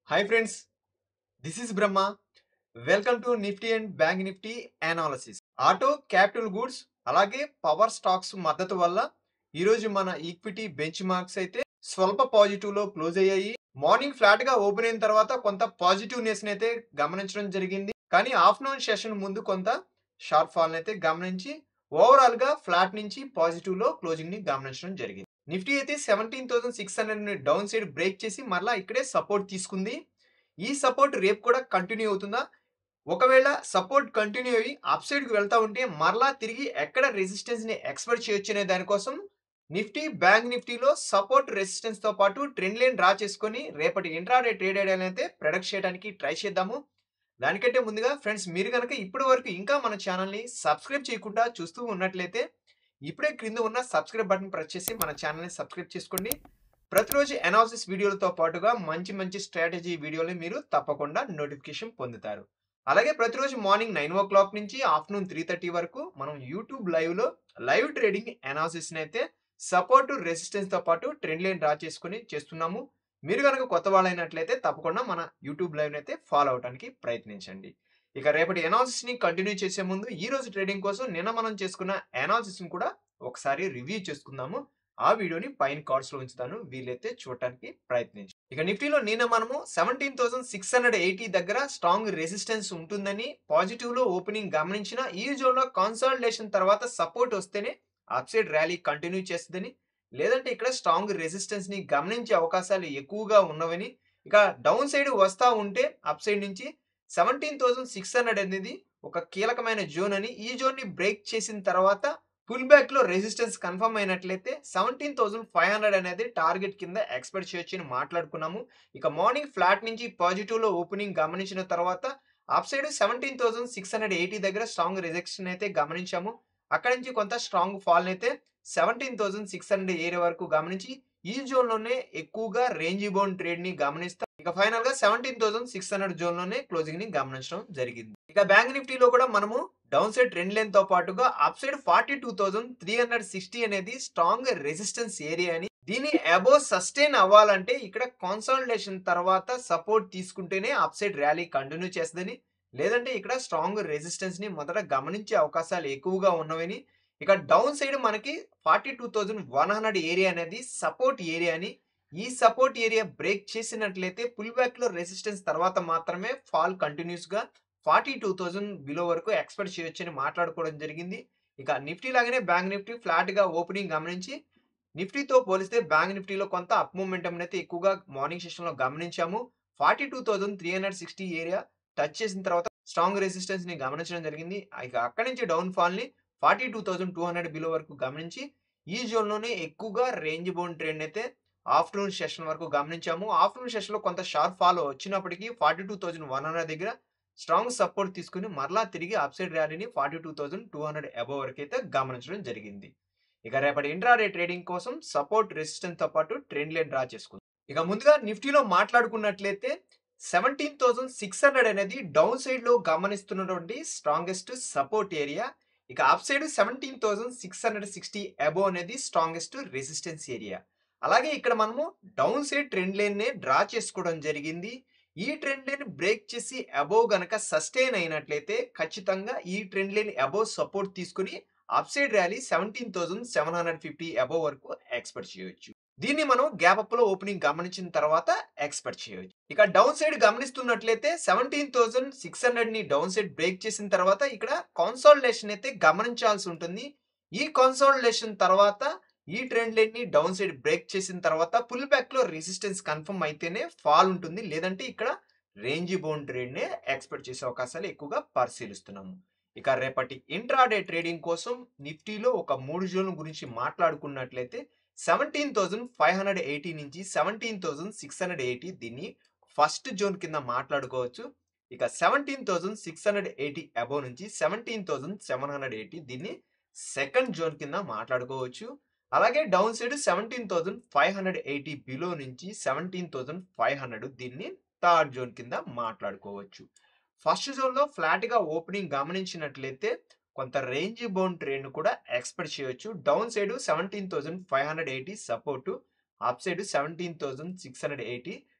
hi friends this is Brahma welcome to Nifty and bank Nifty analysis auto capital goods అలాగే power stocks మద్దతు వల్ల ఈరోజు మన equity bench marks అయితే స్వల్ప పాజిటివ్ లో క్లోజ్ అయ్యాయి మార్నింగ్ ఫ్లాట్ గా ఓపెన్ అయిన తర్వాత కొంత పాజిటివ్నెస్ అయితే గమనించడం జరిగింది కానీ ఆఫ్టర్నూన్ సెషన్ ముందు కొంత షార్ప్ ఫాల్ అయితే గమనించి ఓవరాల్ గా ఫ్లాట్ నుంచి పాజిటివ్ లో క్లోజింగ్ ని గమనించడం జరిగింది నిఫ్టీ అయితే seventeen thousand six hundred downside break చేసి మరలా ఇక్కడే సపోర్ట్ తీసుకుంది ఈ సపోర్ట్ రేపు కూడా కంటిన్యూ అవుతుందా ఒకవేళ సపోర్ట్ కంటిన్యూ అయ్యి అప్ సైడ్ కి వెళ్తా ఉంటే మరలా తిరిగి ఎక్కడ రెసిస్టెన్స్ ని ఎక్స్పెక్ట్ చేయొచ్చు అనే దానికోసం నిఫ్టీ బ్యాంక్ నిఫ్టీలో సపోర్ట్ రెసిస్టెన్స్ తో పాటు ట్రెండ్ లైన్ డ్రా చేసుకొని రేపటి ఇంట్రాడే ట్రేడ్ అయితే ప్రొడక్ట్ చేయడానికి ట్రై చేద్దాము దానికంటే ముందుగా ఫ్రెండ్స్ మీరు కనుక ఇప్పటి వరకు ఇంకా మన ఛానల్ని సబ్స్క్రైబ్ చేయకుండా చూస్తూ ఉన్నట్లయితే ఇప్పుడే క్రింద ఉన్న సబ్స్క్రైబ్ బటన్ ప్రెస్ చేసి మన ఛానల్ని సబ్స్క్రైబ్ చేసుకోండి ప్రతిరోజు అనాలిసిస్ వీడియోలతో పాటుగా మంచి మంచి స్ట్రాటజీ వీడియోలు మీరు తప్పకుండా నోటిఫికేషన్ పొందుతారు అలాగే ప్రతిరోజు మార్నింగ్ నైన్ ఓ క్లాక్ నుంచి ఆఫ్టర్నూన్ త్రీ థర్టీ వరకు మనం యూట్యూబ్ లైవ్ లో లైవ్ ట్రేడింగ్ అనాలిసిస్ అయితే సపోర్ట్ రెసిస్టెన్స్ తో పాటు ట్రెండ్ లైన్ డ్రా చేసుకుని చేస్తున్నాము మీరు కనుక కొత్త వాళ్ళైనట్లయితే తప్పకుండా మన యూట్యూబ్ లైవ్ అయితే ఫాలో అవడానికి ప్రయత్నించండి ఇక రేపటి అనాలిసిస్ ని కంటిన్యూ చేసే ముందు ఈ రోజు ట్రేడింగ్ కోసం నిన్న మనం చేసుకున్న అనాలిసిస్ ని కూడా ఒకసారి రివ్యూ చేసుకుందాము ఆ వీడియోని పైన కార్డ్స్ లో ఉంచుతాను వీలైతే చూడటానికి ప్రయత్నించి ఇక నిఫ్టీలో నిన్న మనము seventeen thousand six hundred eighty దగ్గర స్ట్రాంగ్ రెసిస్టెన్స్ ఉంటుందని పాజిటివ్ లో ఓపెనింగ్ గమనించిన ఈ జోన్ లో కన్సాలిడేషన్ తర్వాత సపోర్ట్ వస్తేనే అప్సైడ్ ర్యాలీ కంటిన్యూ చేస్తుందని లేదంటే ఇక్కడ స్ట్రాంగ్ రెసిస్టెన్స్ ని గమనించే అవకాశాలు ఎక్కువగా ఉన్నవని ఇక డౌన్ సైడ్ వస్తా ఉంటే అప్ సైడ్ నుంచి సెవెంటీన్ థౌసండ్ సిక్స్ హండ్రెడ్ అనేది ఒక కీలకమైన జోన్ అని ఈ జోన్ ని బ్రేక్ చేసిన తర్వాత పుల్ బ్యాక్ లో రెసిస్టెన్స్ కన్ఫర్మ్ అయినట్లయితే సెవెంటీన్ థౌసండ్ ఫైవ్ హండ్రెడ్ అనేది టార్గెట్ కింద ఎక్స్పెక్ట్ చేయొచ్చు అని మాట్లాడుకున్నాము ఇక మార్నింగ్ ఫ్లాట్ నుంచి పాజిటివ్ లో ఓపెనింగ్ గమనించిన తర్వాత upside seventeen thousand six hundred eighty దగ్గర స్ట్రాంగ్ రిజెక్షన్ అయితే గమనించాము అక్కడ నుంచి కొంత స్ట్రాంగ్ ఫాల్ అయితే seventeen thousand six hundred area వరకు గమనించి ఈ జోన్ లోనే ఎక్కువగా రేంజ్ బౌండ్ ట్రేడ్ ని గమనిస్తాం ఇక ఫైనల్ గా seventeen thousand six hundred zone లోనే క్లోజింగ్ ని గమనించడం జరిగింది ఇక బ్యాంక్ నిఫ్టీలో కూడా మనము డౌన్ సైడ్ ట్రెండ్ లైన్ తో పాటుగా upside forty two thousand three hundred sixty అనేది స్ట్రాంగ్ రెసిస్టెన్స్ ఏరియా అని దీని అబో సస్టైన్ అవ్వాలంటే ఇక్కడ కాన్సాలిడేషన్ తర్వాత సపోర్ట్ తీసుకుంటేనే అప్ సైడ్ ర్యాలీ కంటిన్యూ చేస్తుందని లేదంటే ఇక్కడ స్ట్రాంగ్ రెసిస్టెన్స్ ని మొదట గమనించే అవకాశాలు ఎక్కువగా ఉన్నవని ఇక డౌన్ సైడ్ మనకి forty two thousand one hundred area అనేది సపోర్ట్ ఏరియా అని ఈ సపోర్ట్ ఏరియా బ్రేక్ చేసినట్లయితే పుల్ బ్యాక్ లో రెసిస్టెన్స్ తర్వాత మాత్రమే ఫాల్ కంటిన్యూస్ గా ఫార్టీ టూ థౌజండ్ బిలో వరకు ఎక్స్పెక్ట్ చేయొచ్చు అని మాట్లాడుకోవడం జరిగింది ఇక నిఫ్టీ లాగానే బ్యాంక్ నిఫ్టీ ఫ్లాట్ గా ఓపెనింగ్ గమనించి నిఫ్టీతో పోలిస్తే బ్యాంక్ నిఫ్టీలో కొంత అప్ మూమెంటం అయితే ఎక్కువగా మార్నింగ్ సెషన్ లో గమనించాము forty two thousand three hundred sixty area touch చేసిన తర్వాత స్ట్రాంగ్ రెసిస్టెన్స్ ని గమనించడం జరిగింది ఇక అక్కడి నుంచి డౌన్ ఫాల్ ని forty two thousand two hundred below వరకు గమనించి ఈ జోన్ లోనే ఎక్కువగా రేంజ్ బౌండ్ ట్రెండ్ అయితే ఆఫ్టర్నూన్ సెషన్ వరకు గమనించాము ఆఫ్టర్నూన్ సెషన్ లో కొంత షార్ప్ ఫాల్ వచ్చినప్పటికీ forty two thousand one hundred దగ్గర స్ట్రాంగ్ సపోర్ట్ తీసుకుని మరలా తిరిగి అప్సైడ్ ర్యాలీని forty two thousand two hundred above వరకు అయితే గమనించడం జరిగింది ఇక రేపటి ఇంట్రాడే ట్రేడింగ్ కోసం సపోర్ట్ రెసిస్టెన్స్ తో పాటు ట్రెండ్ లైన్ డ్రా చేసుకుంది ఇక ముందుగా నిఫ్టీలో మాట్లాడుకున్నట్లయితే సెవెంటీన్ థౌసండ్ సిక్స్ హండ్రెడ్ అనేది డౌన్ సైడ్ లో గమనిస్తున్నటువంటి స్ట్రాంగెస్ట్ సపోర్ట్ ఏరియా ఇక upside seventeen thousand six hundred sixty above అనేది స్ట్రాంగెస్ట్ రెసిస్టెన్స్ ఏరియా అలాగే ఇక్కడ మనము డౌన్ సైడ్ ట్రెండ్ లైన్ నే డ్రా చేసుకోవడం జరిగింది ఈ ట్రెండ్ లైన్ బ్రేక్ చేసి అబోవ్ గనక సస్టైన్ అయినట్లయితే ఖచ్చితంగా ఈ ట్రెండ్ లైన్ అబోవ్ సపోర్ట్ తీసుకుని upside rally seventeen thousand seven hundred fifty above వరకు ఎక్స్పెక్ట్ చేయొచ్చు దీన్ని మనం గ్యాప్ అప్ లో ఓపెనింగ్ గమనించిన తర్వాత ఎక్స్పెక్ట్ చేయొచ్చు ఇక డౌన్ సైడ్ గమనిస్తున్నట్లయితే సెవెంటీన్ థౌసండ్ సిక్స్ హండ్రెడ్ ని డౌన్ సైడ్ బ్రేక్ చేసిన తర్వాత ఇక్కడ కాన్సాలిడేషన్ అయితే గమనించాల్సి ఉంటుంది ఈ కాన్సాలిడేషన్ తర్వాత ఈ ట్రెండ్ లైన్ ని డౌన్ సైడ్ బ్రేక్ చేసిన తర్వాత పుల్ బ్యాక్ లో రెసిస్టెన్స్ కన్ఫర్మ్ అయితేనే ఫాల్ ఉంటుంది లేదంటే ఇక్కడ రేంజ్ బౌండ్ ట్రేడ్ నే ఎక్స్పెక్ట్ చేసే అవకాశాలు ఎక్కువగా పరిశీలిస్తున్నాము ఇక రేపటి ఇంట్రాడే ట్రేడింగ్ కోసం నిఫ్టీలో ఒక మూడు జోన్ గురించి మాట్లాడుకున్నట్లయితే seventeen thousand five hundred eighty నుంచి seventeen thousand six hundred eighty దీన్ని ఫస్ట్ జోన్ కింద మాట్లాడుకోవచ్చు ఇక seventeen thousand six hundred eighty above నుంచి seventeen thousand seven hundred eighty దీన్ని సెకండ్ జోన్ కింద మాట్లాడుకోవచ్చు అలాగే downside seventeen thousand five hundred eighty below నుంచి సెవెంటీన్ థౌసండ్ ఫైవ్ హండ్రెడ్ దీన్ని థర్డ్ జోన్ కింద మాట్లాడుకోవచ్చు ఫస్ట్ జోన్ లో ఫ్లాట్ గా ఓపెనింగ్ గమనించినట్లయితే కొంత రేంజ్ బౌండ్ ట్రెండ్ కూడా ఎక్స్పెక్ట్ చేయొచ్చు downside seventeen thousand five hundred eighty support upside seventeen thousand six hundred eighty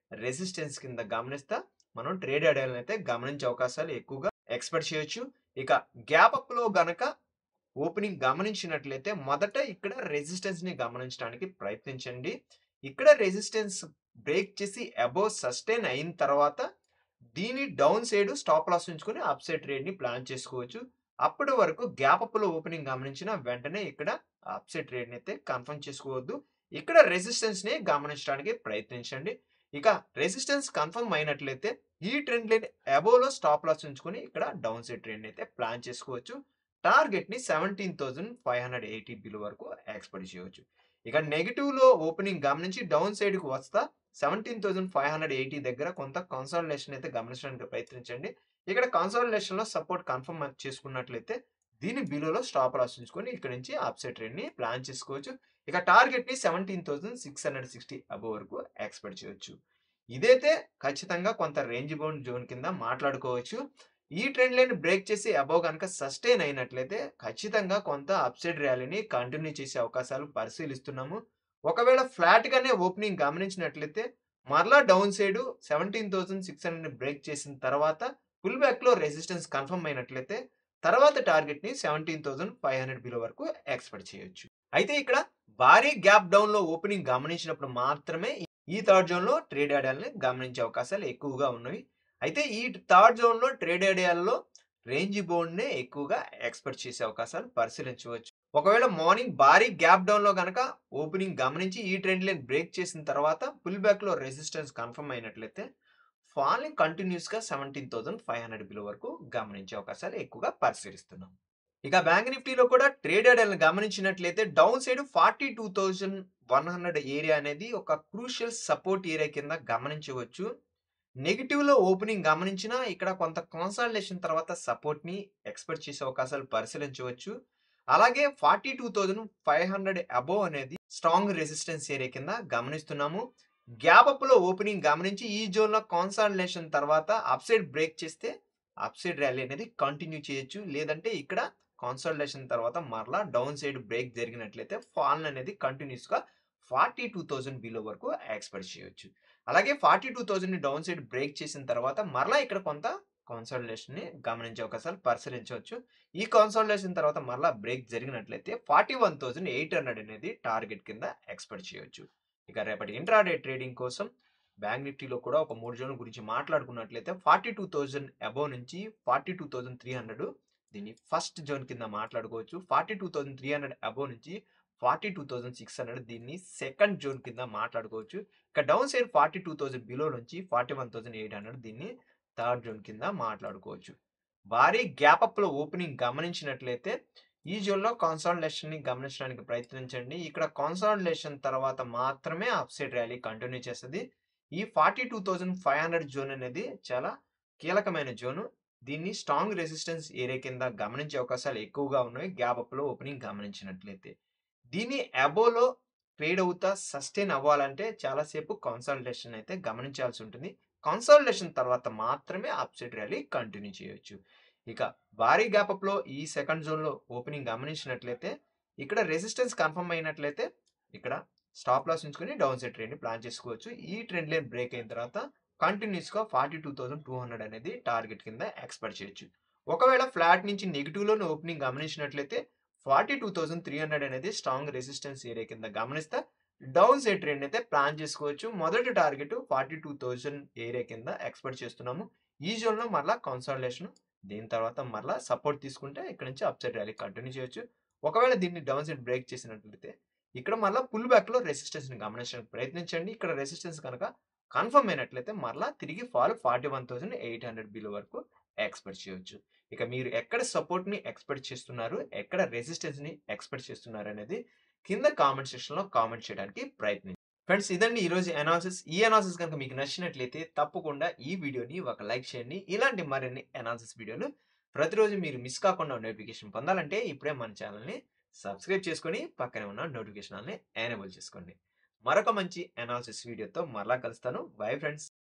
resistance కింద గమనిస్తా మనం ట్రేడ్ ఐడియాలను అయితే గమనించే అవకాశాలు ఎక్కువగా ఎక్స్పెక్ట్ చేయొచ్చు ఇక గ్యాప్ అప్ లో గనక ఓపెనింగ్ గమనించినట్లయితే మొదట ఇక్కడ రెసిస్టెన్స్ ని గమనించడానికి ప్రయత్నించండి ఇక్కడ రెసిస్టెన్స్ బ్రేక్ చేసి అబోవ్ సస్టైన్ అయిన తర్వాత దీని డౌన్ సైడ్ స్టాప్ లాస్ ఉంచుకొని అప్ సైడ్ ట్రేడ్ ని ప్లాన్ చేసుకోవచ్చు అప్పటి వరకు గ్యాప్ అప్ లో ఓపెనింగ్ గమనించిన వెంటనే ఇక్కడ అప్ సైడ్ ట్రేడ్ ని అయితే కన్ఫర్మ్ చేసుకోవద్దు ఇక్కడ రెసిస్టెన్స్ ని గమనించడానికి ప్రయత్నించండి ఇక రెసిస్టెన్స్ కన్ఫర్మ్ అయినట్లయితే ఈ ట్రెండ్ లైన్ అబోవ్ లో స్టాప్ లాస్ ఉంచుకొని ఇక్కడ డౌన్ సైడ్ ట్రెండ్ అయితే ప్లాన్ చేసుకోవచ్చు టార్గెట్ ని seventeen thousand five hundred eighty below వరకు ఎక్స్పెక్ట్ చేయవచ్చు ఇక నెగిటివ్ లో ఓపెనింగ్ గమనించి డౌన్ సైడ్ కు వస్తా seventeen thousand five hundred eighty దగ్గర కొంత కన్సాలిడేషన్ అయితే గమనించడానికి ప్రయత్నించండి ఇక్కడ కన్సాలిడేషన్ లో సపోర్ట్ కన్ఫర్మ్ చేసుకున్నట్లయితే దీని బిలోలో స్టాప్ లాస్ ఉంచుకొని ఇక్కడ నుంచి అప్ సైడ్ ట్రెండ్ ని ప్లాన్ చేసుకోవచ్చు ఇక టార్గెట్ ని seventeen thousand six hundred sixty above వరకు ఎక్స్పెక్ట్ చేయొచ్చు ఇదైతే ఖచ్చితంగా కొంత రేంజ్ బౌండ్ జోన్ కింద మాట్లాడుకోవచ్చు ఈ ట్రెండ్ లైన్ బ్రేక్ చేసి అబవ్ కనుక సస్టైన్ అయినట్లయితే ఖచ్చితంగా కొంత అప్సైడ్ ర్యాలీని కంటిన్యూ చేసే అవకాశాలు పరిశీలిస్తున్నాము ఒకవేళ ఫ్లాట్ గానే ఓపెనింగ్ గమనించినట్లయితే మరలా downside seventeen thousand six hundred break చేసిన తర్వాత పుల్ బ్యాక్ లో రెసిస్టెన్స్ కన్ఫర్మ్ అయినట్లయితే తర్వాత టార్గెట్ ని seventeen thousand five hundred below వరకు ఎక్స్పెక్ట్ చేయొచ్చు అయితే ఇక్కడ భారీ గ్యాప్ డౌన్ లో ఓపెనింగ్ గమనించినప్పుడు మాత్రమే ఈ థర్డ్ జోన్ లో ట్రేడ్ ఐడియాలని గమనించే అవకాశాలు ఎక్కువగా ఉన్నవి అయితే ఈ థర్డ్ జోన్ లో ట్రేడ్ ఐడియాల్లో రేంజ్ బౌండ్ నే ఎక్కువగా ఎక్స్పెక్ట్ చేసే అవకాశాలు పరిశీలించవచ్చు ఒకవేళ మార్నింగ్ భారీ గ్యాప్ డౌన్ లో కనుక ఓపెనింగ్ గమనించి ఈ ట్రెండ్ లైన్ బ్రేక్ చేసిన తర్వాత పుల్ బ్యాక్ లో రెసిస్టెన్స్ కన్ఫర్మ్ అయినట్లయితే ఫాలింగ్ కంటిన్యూస్ గా seventeen thousand five hundred below వరకు గమనించే అవకాశాలు ఎక్కువగా పరిశీలిస్తున్నాం ఇక బ్యాంక్ నిఫ్టీలో కూడా ట్రేడ్ ఐడియాలను గమనించినట్లయితే downside forty two thousand one hundred area అనేది ఒక క్రూషియల్ సపోర్ట్ ఏరియా కింద గమనించవచ్చు నెగిటివ్ లో ఓపెనింగ్ గమనించినా ఇక్కడ కొంత కాన్సల్టేషన్ తర్వాత సపోర్ట్ ని ఎక్స్పెక్ట్ చేసే అవకాశాలు పరిశీలించవచ్చు అలాగే forty two thousand five hundred above అనేది స్ట్రాంగ్ రెసిస్టెన్స్ ఏరియా కింద గమనిస్తున్నాము గ్యాప్ అప్ లో ఓపెనింగ్ గమనించి ఈ జోన్ లో కాన్సల్టేషన్ తర్వాత అప్ సైడ్ బ్రేక్ చేస్తే అప్ సైడ్ ర్యాలీ అనేది కంటిన్యూ చేయొచ్చు లేదంటే ఇక్కడ కాన్సల్టేషన్ తర్వాత మరలా డౌన్ సైడ్ బ్రేక్ జరిగినట్లయితే ఫాల్ అనేది కంటిన్యూస్ గా ఫార్టీ టూ థౌసండ్ బిలో వరకు ఎక్స్పెక్ట్ చేయొచ్చు అలాగే forty two thousand downside break చేసిన తర్వాత మరలా ఇక్కడ కొంత కాన్సల్టేషన్ ని గమనించే అవకాశాలు పరిశీలించవచ్చు ఈ కాన్సల్టేషన్ తర్వాత మరలా బ్రేక్ జరిగినట్లయితే forty one thousand eight hundred అనేది టార్గెట్ కింద ఎక్స్పెక్ట్ చేయొచ్చు ఇక రేపటి ఇంట్రాడే ట్రేడింగ్ కోసం బ్యాంక్ నిఫ్టీలో కూడా ఒక మూడు జోన్ గురించి మాట్లాడుకున్నట్లయితే ఫార్టీ టూ థౌజండ్ అబోవ్ నుంచి forty two thousand three hundred దీన్ని ఫస్ట్ జోన్ కింద మాట్లాడుకోవచ్చు forty two thousand three hundred above నుంచి forty two thousand six hundred దీన్ని సెకండ్ జోన్ కింద మాట్లాడుకోవచ్చు ఇక downside forty two thousand below నుంచి forty one thousand eight hundred దీన్ని థర్డ్ జోన్ కింద మాట్లాడుకోవచ్చు భారీ గ్యాప్ అప్ లో ఓపెనింగ్ గమనించినట్లయితే ఈ జోన్లో కాన్సాలిడేషన్ ని గమనించడానికి ప్రయత్నించండి ఇక్కడ కాన్సాలిడేషన్ తర్వాత మాత్రమే అప్ సైడ్ ర్యాలీ కంటిన్యూ చేస్తుంది ఈ forty two thousand five hundred zone అనేది చాలా కీలకమైన జోను దీన్ని స్ట్రాంగ్ రెసిస్టెన్స్ ఏరియా కింద గమనించే అవకాశాలు ఎక్కువగా ఉన్నాయి గ్యాప్ అప్ లో ఓపెనింగ్ గమనించినట్లయితే దీన్ని అబోలో ట్రేడ్ అవుతా సస్టైన్ అవ్వాలంటే చాలాసేపు కాన్సల్టేషన్ అయితే గమనించాల్సి ఉంటుంది కాన్సల్టేషన్ తర్వాత మాత్రమే అప్సైడ్ ర్యాలీ కంటిన్యూ చేయొచ్చు ఇక భారీ గ్యాప్ అప్ లో ఈ సెకండ్ జోన్ లో ఓపెనింగ్ గమనించినట్లయితే ఇక్కడ రెసిస్టెన్స్ కన్ఫర్మ్ అయినట్లయితే ఇక్కడ స్టాప్ లాస్ ఉంచుకొని డౌన్ సైడ్ ట్రెండ్ ప్లాన్ చేసుకోవచ్చు ఈ ట్రెండ్ లైన్ బ్రేక్ అయిన తర్వాత కంటిన్యూస్ గా forty two thousand two hundred అనేది టార్గెట్ కింద ఎక్స్పెక్ట్ చేయొచ్చు ఒకవేళ ఫ్లాట్ నుంచి నెగిటివ్ లోని ఓపెనింగ్ గమనించినట్లయితే forty two thousand three hundred అనేది స్ట్రాంగ్ రెసిస్టెన్స్ ఏరియా కింద గమనిస్తే డౌన్ సైడ్ ట్రెండ్ అయితే ప్లాన్ చేసుకోవచ్చు మొదటి target forty two thousand area కింద ఎక్స్పెక్ట్ చేస్తున్నాము ఈ జోన్ లో మరలా కన్సాలిడేషన్ దీని తర్వాత మరలా సపోర్ట్ తీసుకుంటే ఇక్కడ నుంచి అప్ సైడ్ ర్యాలీ కంటిన్యూ చేయొచ్చు ఒకవేళ దీన్ని డౌన్ సైడ్ బ్రేక్ చేసినట్లయితే ఇక్కడ మరలా పుల్ బ్యాక్ లో రెసిస్టెన్స్ ని గమనించడానికి ప్రయత్నించండి ఇక్కడ రెసిస్టెన్స్ కనుక కన్ఫర్మ్ అయినట్లయితే మరలా తిరిగి fall forty one thousand eight hundred below వరకు ఎక్స్పెక్ట్ చేయొచ్చు ఇక మీరు ఎక్కడ సపోర్ట్ ని ఎక్స్పెక్ట్ చేస్తున్నారు ఎక్కడ రెసిస్టెన్స్ ని ఎక్స్పెక్ట్ చేస్తున్నారు అనేది కింద కామెంట్ సెక్షన్ లో కామెంట్ చేయడానికి ప్రయత్నించండి ఫ్రెండ్స్ ఇదండి ఈ రోజు అనాలిసిస్ ఈ అనాలిసిస్ కనుక మీకు నచ్చినట్లయితే తప్పకుండా ఈ వీడియోని ఒక లైక్ చేయండి ఇలాంటి మరిన్ని అనాలిసిస్ వీడియోలు ప్రతిరోజు మీరు మిస్ కాకుండా నోటిఫికేషన్ పొందాలంటే ఇప్పుడే మన ఛానల్ని సబ్స్క్రైబ్ చేసుకొని పక్కనే ఉన్న నోటిఫికేషన్ ఎనేబుల్ చేసుకోండి మరొక మంచి అనాలిసిస్ వీడియోతో మరలా కలుస్తాను బై ఫ్రెండ్స్